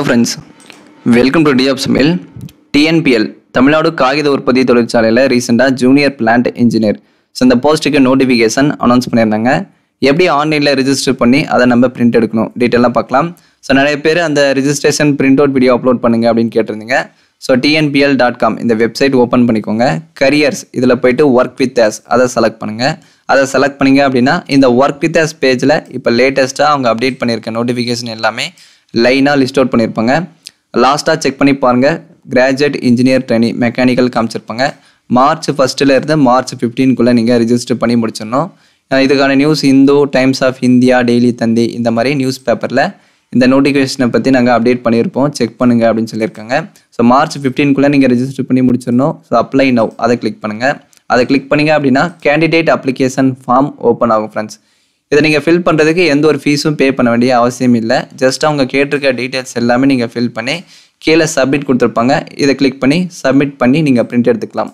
friends welcome to டிஆப் சமையல் TNPL Tamil Nadu காகித உற்பத்தி தொழிற்சாலையில் ரீசெண்டாக ஜூனியர் பிளான்ட் இன்ஜினியர் ஸோ இந்த போஸ்ட்டுக்கு நோட்டிஃபிகேஷன் அனௌன்ஸ் பண்ணியிருந்தாங்க எப்படி ஆன்லைனில் ரிஜிஸ்டர் பண்ணி அதை நம்ம பிரிண்ட் எடுக்கணும் டீட்டெயிலாக பார்க்கலாம் ஸோ நிறைய பேர் அந்த registration print out video upload பண்ணுங்க அப்படின்னு கேட்டிருந்தீங்க ஸோ டிஎன்பிஎல் டாட் காம் இந்த வெப்சைட் ஓப்பன் பண்ணிக்கோங்க கரியர்ஸ் இதில் போயிட்டு ஒர்க் வித் அஸ் அதை செலக்ட் பண்ணுங்கள் அதை செலக்ட் பண்ணீங்க அப்படின்னா இந்த ஒர்க் வித் அஸ் பேஜில் இப்போ லேட்டஸ்ட்டாக அவங்க அப்டேட் பண்ணியிருக்க நோட்டிஃபிகேஷன் எல்லாமே லைனாக லிஸ்ட் அவுட் பண்ணியிருப்பாங்க லாஸ்ட்டாக செக் பண்ணி பாருங்கள் கிராஜுவேட் இன்ஜினியர் ட்ரைனிங் மெக்கானிக்கல் காமிச்சிருப்பாங்க மார்ச் ஃபஸ்ட்டில் இருந்து மார்ச் ஃபிஃப்டீன்குள்ளே நீங்கள் ரிஜிஸ்டர் பண்ணி முடிச்சிடணும் அஹ் இதுக்கான news Hindu Times of India Daily Thanthi இந்த மாதிரி நியூஸ் பேப்பரில் இந்த நோட்டிஃபிகேஷனை பற்றி நாங்கள் அப்டேட் பண்ணியிருப்போம் செக் பண்ணுங்கள் அப்படின்னு சொல்லியிருக்காங்க ஸோ மார்ச் ஃபிஃப்டீன்குள்ளே நீங்கள் ரெஜிஸ்டர் பண்ணி முடிச்சிடணும் ஸோ அப்ளை நவ் அதை கிளிக் பண்ணுங்கள் அதை கிளிக் பண்ணீங்க அப்படின்னா கேண்டிடேட் அப்ளிகேஷன் ஃபார்ம் ஓப்பன் ஆகும் ஃப்ரெண்ட்ஸ் இதை நீங்கள் ஃபில் பண்ணுறதுக்கு எந்த ஒரு ஃபீஸும் பே பண்ண வேண்டிய அவசியம் இல்லை ஜஸ்ட் அவங்க கேட்டிருக்க டீட்டெயில்ஸ் எல்லாமே நீங்கள் ஃபில் பண்ணி கீழே சப்மிட் கொடுத்துருப்பாங்க இதை கிளிக் பண்ணி சப்மிட் பண்ணி நீங்கள் பிரிண்ட் எடுத்துக்கலாம்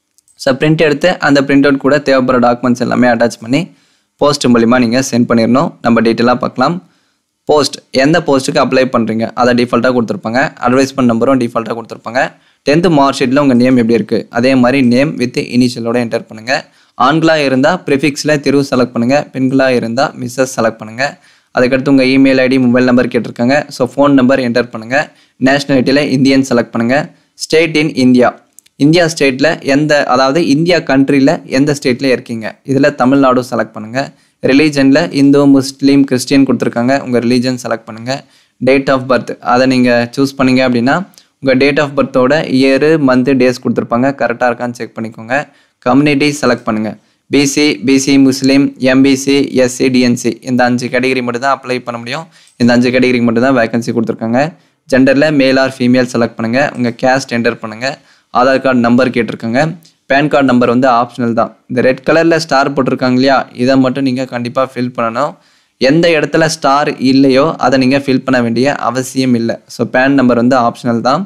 ஸோ பிரிண்ட் எடுத்து அந்த பிரிண்ட் அவுட் கூட தேவைப்படுற டாக்குமெண்ட்ஸ் எல்லாமே அட்டாச் பண்ணி போஸ்ட் மூலிமா நீங்கள் சென்ட் பண்ணிடணும் நம்ம டீட்டெயிலாக பார்க்கலாம் போஸ்ட் எந்த போஸ்ட்டுக்கு அப்ளை பண்ணுறீங்க அதை டிஃபால்ட்டாக கொடுத்துருப்பாங்க அட்வைஸ்மெண்ட் நம்பரும் டிஃபால்ட்டாக கொடுத்துருப்பாங்க டென்த்து மார்க் ஷீட்டில் உங்கள் நேம் எப்படி இருக்குது அதே மாதிரி நேம் வித் இனிஷியலோட என்டர் பண்ணுங்கள் ஆண்களாக இருந்தால் ப்ரிஃபிக்ஸில் தெருவு செலக்ட் பண்ணுங்கள் பெண்களாக இருந்தால் மிஸ்ஸஸ் செலக்ட் பண்ணுங்கள் அதுக்கடுத்து உங்கள் இமெயில் ஐடி மொபைல் நம்பர் கேட்டிருக்காங்க ஸோ ஃபோன் நம்பர் என்டர் பண்ணுங்கள் நேஷ்னாலிட்டியில் இந்தியன் செலக்ட் பண்ணுங்கள் ஸ்டேட் இன் இந்தியா இந்தியா ஸ்டேட்டில் எந்த அதாவது இந்தியா கண்ட்ரியில் எந்த ஸ்டேட்டில் இருக்கீங்க இதில் தமிழ்நாடு செலக்ட் பண்ணுங்கள் ரிலீஜனில் இந்து முஸ்லீம் கிறிஸ்டியன் கொடுத்துருக்காங்க உங்கள் ரிலீஜன் செலக்ட் பண்ணுங்கள் டேட் ஆஃப் பர்த் அதை நீங்கள் சூஸ் பண்ணீங்க அப்படின்னா உங்கள் டேட் ஆஃப் பர்த்தோட இயரு மந்த்து டேஸ் கொடுத்துருப்பாங்க கரெக்டாக இருக்கான்னு செக் பண்ணிக்கோங்க கம்யூனிட்டி செலக்ட் பண்ணுங்கள் BC BC Muslim MBC SC DNC இந்த அஞ்சு கேட்டகரி மட்டும் தான் அப்ளை பண்ண முடியும் இந்த அஞ்சு கேட்டகரிக்கு மட்டும் தான் வேகன்சி கொடுத்துருக்காங்க ஜெண்டரில் மேல் ஆர் ஃபீமேல் செலக்ட் பண்ணுங்கள் உங்கள் கேஸ்ட் என்டர் பண்ணுங்கள் ஆதார் கார்டு நம்பர் கேட்டிருக்காங்க பேன் கார்டு நம்பர் வந்து ஆப்ஷனல் தான் இந்த ரெட் கலரில் ஸ்டார் போட்டிருக்காங்க இல்லையா இதை மட்டும் நீங்கள் கண்டிப்பாக ஃபில் பண்ணணும் எந்த இடத்துல ஸ்டார் இல்லையோ அதை நீங்கள் ஃபில் பண்ண வேண்டிய அவசியம் இல்லை ஸோ பேன் நம்பர் வந்து ஆப்ஷனல் தான்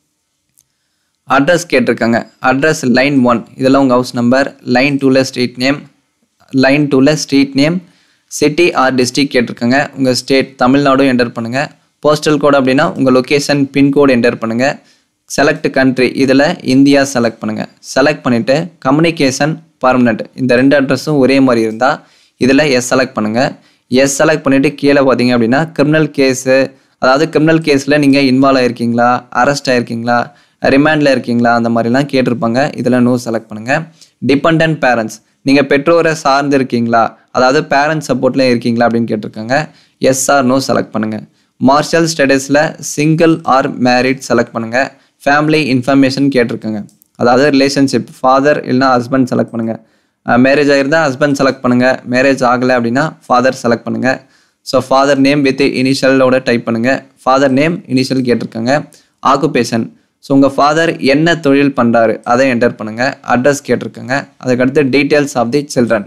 அட்ரஸ் கேட்டிருக்காங்க அட்ரஸ் லைன் ஒன் இதெல்லாம் உங்கள் ஹவுஸ் நம்பர் லைன் டூவில் ஸ்ட்ரீட் நேம் லைன் டூவில் street name city or district கேட்டிருக்காங்க உங்கள் ஸ்டேட் தமிழ்நாடும் என்டர் பண்ணுங்கள் போஸ்டல் கோட் அப்படின்னா உங்கள் லொக்கேஷன் பின்கோடு என்டர் பண்ணுங்கள் செலக்ட் கண்ட்ரி இதில் இந்தியா செலக்ட் பண்ணுங்கள் செலக்ட் பண்ணிவிட்டு கம்யூனிகேஷன் பர்மனெண்ட் இந்த ரெண்டு அட்ரஸும் ஒரே மாதிரி இருந்தால் இதில் எஸ் செலக்ட் பண்ணுங்கள் எஸ் செலக்ட் பண்ணிவிட்டு கீழே பார்த்தீங்க அப்படின்னா கிரிமினல் கேஸு அதாவது கிரிமினல் கேஸில் நீங்கள் இன்வால்வ் ஆயிருக்கீங்களா அரெஸ்ட் ஆயிருக்கீங்களா ரிமாண்டில் இருக்கீங்களா அந்த மாதிரிலாம் கேட்டிருப்பாங்க இதில் நோ செலக்ட் பண்ணுங்கள் டிபெண்ட் பேரண்ட்ஸ் நீங்கள் பெற்றோரை சார்ந்து இருக்கீங்களா அதாவது பேரண்ட்ஸ் சப்போர்ட்டில் இருக்கீங்களா அப்படின்னு கேட்டிருக்காங்க எஸ் ஆர் நோ செலக்ட் பண்ணுங்கள் மார்ஷல் ஸ்டேட்டஸில் சிங்கிள் ஆர் மேரிட் செலக்ட் பண்ணுங்கள் ஃபேமிலி இன்ஃபர்மேஷன் கேட்டிருக்காங்க அதாவது ரிலேஷன்ஷிப் ஃபாதர் இல்லைனா ஹஸ்பண்ட் செலக்ட் பண்ணுங்கள் மேரேஜ் ஆகிருந்தால் ஹஸ்பண்ட் செலக்ட் பண்ணுங்கள் மேரேஜ் ஆகலை அப்படின்னா ஃபாதர் செலக்ட் பண்ணுங்கள் ஸோ ஃபாதர் நேம் வித் இனிஷியலோட டைப் பண்ணுங்கள் ஃபாதர் நேம் இனிஷியல் கேட்டிருக்காங்க ஆக்குபேஷன் ஸோ உங்கள் ஃபாதர் என்ன தொழில் பண்ணுறாரு அதை என்டர் பண்ணுங்கள் அட்ரஸ் கேட்டிருக்காங்க அதுக்கடுத்து details of the children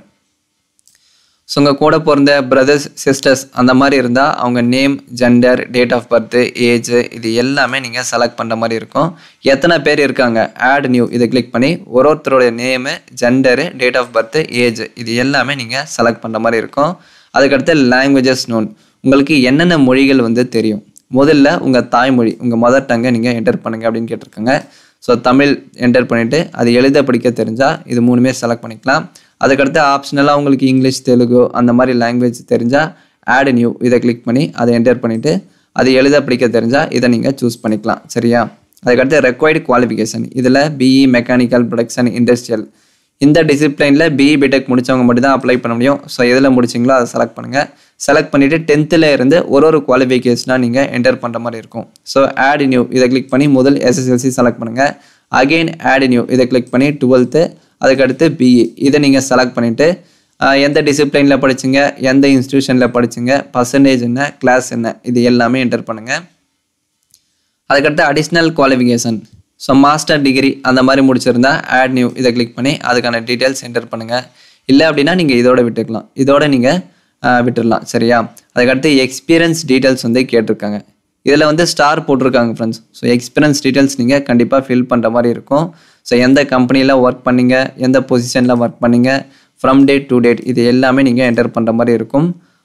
so உங்கள் கூட பிறந்த பிரதர்ஸ் சிஸ்டர்ஸ் அந்த மாதிரி இருந்தால் அவங்க name gender date of birth age இது எல்லாமே நீங்கள் செலக்ட் பண்ணுற மாதிரி இருக்கும் எத்தனை பேர் இருக்காங்க ஆட் நியூ இதை கிளிக் பண்ணி ஒரு ஒருத்தருடைய name gender date of birth age இது எல்லாமே நீங்கள் செலக்ட் பண்ணுற மாதிரி இருக்கும் அதுக்கடுத்து லாங்குவேஜஸ் நோன் உங்களுக்கு என்னென்ன மொழிகள் வந்து தெரியும் முதல்ல உங்கள் தாய்மொழி உங்கள் மதர் டங்கை நீங்கள் என்டர் பண்ணுங்க அப்படின்னு கேட்டிருக்காங்க ஸோ தமிழ் என்டர் பண்ணிவிட்டு அது எழுத படிக்க தெரிஞ்சால் இது மூணுமே செலக்ட் பண்ணிக்கலாம் அதுக்கடுத்து ஆப்ஷனலாக உங்களுக்கு இங்கிலீஷ் தெலுங்கு அந்த மாதிரி லாங்குவேஜ் தெரிஞ்சால் ஆட் நியூ இதை கிளிக் பண்ணி அதை என்டர் பண்ணிவிட்டு அது எழுத படிக்க தெரிஞ்சால் இதை நீங்கள் சூஸ் பண்ணிக்கலாம் சரியா அதுக்கடுத்து ரெக்வைர்டு குவாலிஃபிகேஷன் இதில் பிஇ மெக்கானிக்கல் ப்ரொடக்ஷன் இண்டஸ்ட்ரியல் இந்த டிசிப்ளைனில் பிஇ பிடெக் முடித்தவங்க மட்டும் தான் அப்ளை பண்ண முடியும் ஸோ எதில் முடிச்சிங்களோ அதை செலக்ட் பண்ணுங்கள் செலக்ட் பண்ணிவிட்டு டென்த்தில் இருந்து ஒரு ஒரு குவாலிஃபிகேஷனாக நீங்கள் என்டர் பண்ணுற மாதிரி இருக்கும் ஸோ ஆட் நியூ இதை கிளிக் பண்ணி முதல் எஸ்எஸ்எல்சி செலக்ட் பண்ணுங்கள் அகெயின் ஆட் நியூ இதை கிளிக் பண்ணி டுவெல்த்து அதுக்கடுத்து பிஇ இதை நீங்கள் செலக்ட் பண்ணிவிட்டு எந்த டிசிப்ளைனில் படிச்சிங்க எந்த இன்ஸ்டியூஷனில் படிச்சிங்க பர்சன்டேஜ் என்ன கிளாஸ் என்ன இது எல்லாமே என்டர் பண்ணுங்கள் அதுக்கடுத்து additional qualification so master degree அந்த மாதிரி முடிச்சிருந்தா ஆட் நியூ இதை கிளிக் பண்ணி அதுக்கான டீட்டெயில்ஸ் என்டர் பண்ணுங்கள் இல்லை அப்படின்னா நீங்கள் இதோட விட்டுக்கலாம் இதோட நீங்கள் விட்டுடலாம் சரியா அதுக்கடுத்து எக்ஸ்பீரியன்ஸ் டீட்டெயில்ஸ் வந்து கேட்டிருக்காங்க இதில் வந்து ஸ்டார் போட்டிருக்காங்க ஃப்ரெண்ட்ஸ் ஸோ எக்ஸ்பீரியன்ஸ் டீட்டெயில்ஸ் நீங்கள் கண்டிப்பாக ஃபில் பண்ணுற மாதிரி இருக்கும் ஸோ எந்த கம்பெனியில் ஒர்க் பண்ணீங்க எந்த பொசிஷனில் ஒர்க் பண்ணீங்க ஃப்ரம் டேட் டு டேட் இது எல்லாமே நீங்கள் என்டர் பண்ணுற மாதிரி இருக்கும்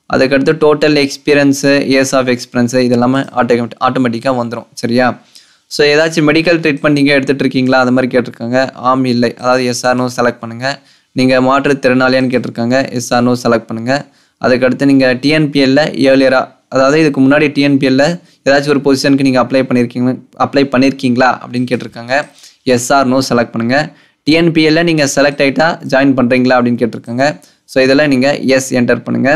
அதுக்கடுத்து total experience years of experience இதெல்லாமே ஆட்டோமேட் ஆட்டோமேட்டிக்காக வந்துடும் சரியா ஸோ ஏதாச்சும் மெடிக்கல் ட்ரீட்மெண்ட் நீங்கள் எடுத்துகிட்டு இருக்கீங்களா அது மாதிரி கேட்டிருக்காங்க ஆம் இல்லை அதாவது எஸ்ஆர்னோ செலக்ட் பண்ணுங்கள் நீங்கள் மாற்றுத்திறனாளியான்னு கேட்டிருக்காங்க எஸ்ஆர்னோ செலக்ட் பண்ணுங்கள் அதுக்கடுத்து நீங்கள் டிஎன்பிஎல்ல ஏர்லியராக அதாவது இதுக்கு முன்னாடி டிஎன்பிஎல்ல ஏதாச்சும் ஒரு பொசிஷனுக்கு நீங்கள் அப்ளை பண்ணியிருக்கீங்க அப்ளை பண்ணியிருக்கீங்களா அப்படின்னு கேட்டிருக்காங்க எஸ்ஆர்னோ செலக்ட் பண்ணுங்கள் டிஎன்பிஎல்ல நீங்கள் செலக்ட் ஆகிட்டா ஜாயின் பண்ணுறீங்களா அப்படின்னு கேட்டிருக்காங்க ஸோ இதெல்லாம் நீங்கள் எஸ் என்டர் பண்ணுங்கள்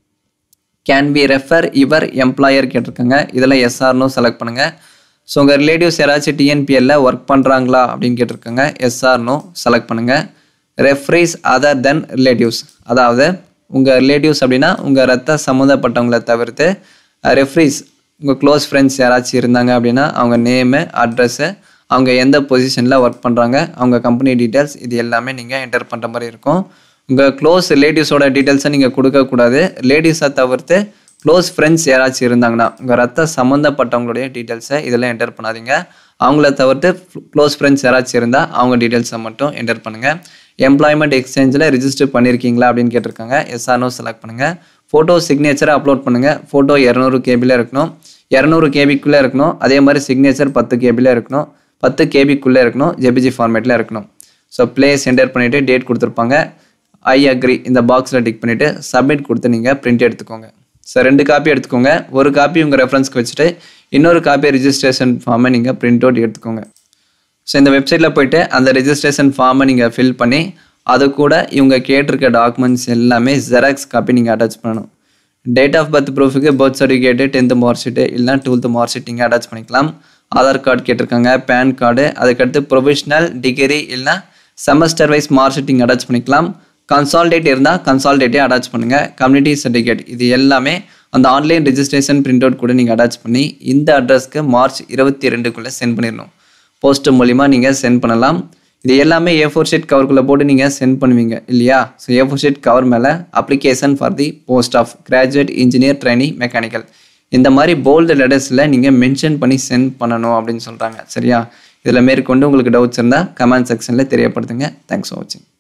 கேன் பி ரெஃபர் இவர் எம்ப்ளாயர் கேட்டிருக்காங்க இதில் எஸ்ஆர்னோ செலக்ட் பண்ணுங்கள் ஸோ உங்கள் ரிலேட்டிவ்ஸ் யாராச்சும் டிஎன்பிஎல்ல ஒர்க் பண்ணுறாங்களா அப்படின்னு கேட்டிருக்காங்க எஸ்ஆர்னோ செலக்ட் பண்ணுங்கள் ரெஃப்ரீஸ் அதர் தென் ரிலேட்டிவ்ஸ் அதாவது உங்கள் ரிலேட்டிவ்ஸ் அப்படின்னா உங்கள் ரத்த சம்மந்தப்பட்டவங்களை தவிர்த்து ரெஃப்ரீஸ் உங்கள் க்ளோஸ் ஃப்ரெண்ட்ஸ் யாராச்சும் இருந்தாங்க அப்படின்னா அவங்க நேமு அட்ரஸ்ஸு அவங்க எந்த பொசிஷனில் ஒர்க் பண்ணுறாங்க அவங்க கம்பெனி டீட்டெயில்ஸ் இது எல்லாமே நீங்கள் என்டர் பண்ணுற மாதிரி இருக்கும் உங்கள் க்ளோஸ் ரிலேட்டிவ்ஸோட டீட்டெயில்ஸை நீங்கள் கொடுக்கக்கூடாது ரிலேட்டிவ்ஸை தவிர்த்து க்ளோஸ் ஃப்ரெண்ட்ஸ் யாராச்சும் இருந்தாங்கன்னா உங்கள் ரத்த சம்மந்தப்பட்டவங்களுடைய டீட்டெயில்ஸை இதெல்லாம் என்டர் பண்ணாதீங்க அவங்கள தவிர்த்து க்ளோஸ் ஃப்ரெண்ட்ஸ் யாராச்சும் இருந்தால் அவங்க டீட்டெயில்ஸை மட்டும் என்டர் பண்ணுங்கள் எம்ப்ளாய்மெண்ட் எக்ஸ்சேஞ்சில் ரிஜிஸ்டர் பண்ணியிருக்கீங்களா அப்படின்னு கேட்டிருக்காங்க எஸ்ஆர்னோ செலக்ட் பண்ணுங்கள் ஃபோட்டோ சிக்னேச்சரை அப்லோட் பண்ணுங்கள் ஃபோட்டோ இரநூறு கேபியில் இருக்கணும் இரநூறு கேபிக்குள்ளே இருக்கணும் அதே மாதிரி சிக்னேச்சர் பத்து கேபியில் இருக்கணும் பத்து கேபிக்குள்ளே இருக்கணும் ஜெபிஜி ஃபார்மேட்டில் இருக்கணும் ஸோ பிளேஸ் என்டர் பண்ணிவிட்டு டேட் கொடுத்துருப்பாங்க ஐ அக்ரி இந்த பாக்ஸில் டிக் பண்ணிவிட்டு சப்மிட் கொடுத்து நீங்கள் பிரிண்ட் எடுத்துக்கோங்க ஸோ ரெண்டு காப்பி எடுத்துக்கோங்க ஒரு காப்பி உங்கள் ரெஃபரன்ஸ்க்கு வச்சுட்டு இன்னொரு காப்பி ரிஜிஸ்ட்ரேஷன் ஃபார்மை நீங்கள் பிரிண்ட் அவுட் எடுத்துக்கோங்க ஸோ இந்த வெப்சைட்டில் போயிட்டு அந்த ரெஜிஸ்ட்ரேஷன் ஃபார்மை நீங்கள் ஃபில் பண்ணி அது கூட இவங்க கேட்டிருக்க டாக்குமெண்ட்ஸ் எல்லாமே ஜெராக்ஸ் காப்பி நீங்கள் அட்டாச் பண்ணணும் டேட் ஆஃப் பர்த் ப்ரூஃபுக்கு birth certificate tenth mark sheet இல்லைனா டுவெல்த்து மார்க் ஷீட் நீங்கள் அட்டாச் பண்ணிக்கலாம் ஆதார் கார்டு கேட்டிருக்காங்க பேன் கார்டு அதுக்கடுத்து ப்ரொஃபஷனல் டிகிரி இல்லைனா செமஸ்டர் வைஸ் மார்க் ஷீட் நீங்கள் அட்டாச் பண்ணிக்கலாம் கன்சால்டேட் இருந்தால் கன்சால்டேட்டே அட்டாச் பண்ணுங்கள் கம்யூனிட்டி சர்டிஃபிகேட் இது எல்லாமே அந்த ஆன்லைன் ரெஜிஸ்ட்ரேஷன் பிரிண்ட் அவுட் கூட நீங்கள் அட்டாச் பண்ணி இந்த அட்ரஸ்க்கு மார்ச் இருபத்தி ரெண்டுக்குள்ளே சென்ட் பண்ணிடணும் போஸ்ட் மூலிமா நீங்கள் சென்ட் பண்ணலாம் இது எல்லாமே ஏ ஃபோர் ஷீட் கவருக்குள்ளே போட்டு நீங்கள் சென்ட் பண்ணுவீங்க இல்லையா so A four sheet cover மேலே application for the post of graduate engineer training mechanical இந்த மாதிரி போல்டு லெட்டர்ஸில் நீங்கள் மென்ஷன் பண்ணி சென்ட் பண்ணணும் அப்படின்னு சொல்கிறாங்க சரியா இதில் மேற்கொண்டு உங்களுக்கு டவுட்ஸ் இருந்தால் கமெண்ட் செக்ஷனில் தெரியப்படுத்துங்க தேங்க்ஸ் ஃபார் வாட்சிங்